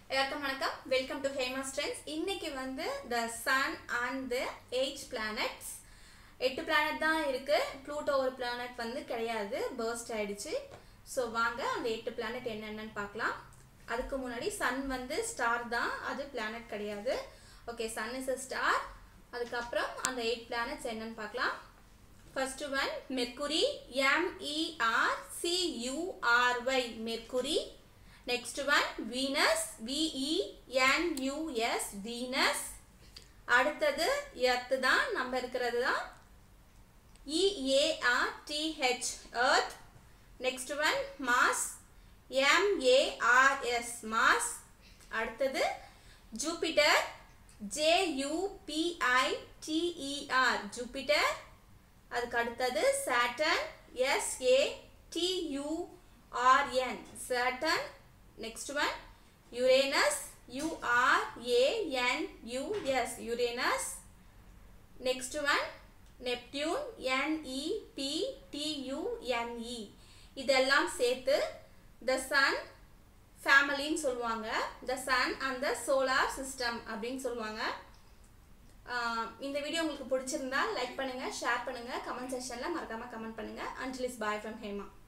எல்லாருக்கும் வணக்கம் welcome to Hema's trends இன்னைக்கு வந்து the sun and the eight planets எட்டு பிளானட் தான் இருக்கு ப்ளூட்டோ ஒரு பிளானட் வந்து கிடையாது பர்ஸ்ட் ஆயிடுச்சு ஸோ வாங்க அந்த எட்டு பிளானட் என்னென்னு பார்க்கலாம் அதுக்கு முன்னாடி சன் வந்து ஸ்டார் தான் அது பிளானட் கிடையாது okay Sun is a star அதுக்கப்புறம் அந்த எயிட் பிளானட்ஸ் என்னன்னு பார்க்கலாம் first one mercury MER சியூஆர்ஒய் mercury next one Venus விஇஎன்யூஎஸ் Venus அடுத்தது எர்த் தான் நம்ம இருக்கிறது தான் இஏஆர்டிஹெச் earth next one mass MARS mass அடுத்தது ஜூபிட்டர் ஜேயூபிஐடிஇஆர் ஜூபிட்டர் அதுக்கு அடுத்தது satin S A TURN satin next one Uranus யூஆர்ஏஎன்யூஎஸ் Uranus next one Neptune என்இபிடியூஎன்இ இதெல்லாம் சேர்த்து த சன் ஃபேமிலின்னு சொல்லுவாங்க த sun and the solar system அப்படின்னு சொல்லுவாங்க இந்த வீடியோ உங்களுக்கு பிடிச்சிருந்தா லைக் பண்ணுங்கள் ஷேர் பண்ணுங்கள் கமெண்ட் செஷனில் மறக்காமல் கமெண்ட் பண்ணுங்கள் அஞ்சலிஸ் பாய் ஃப்ரம் ஹேமா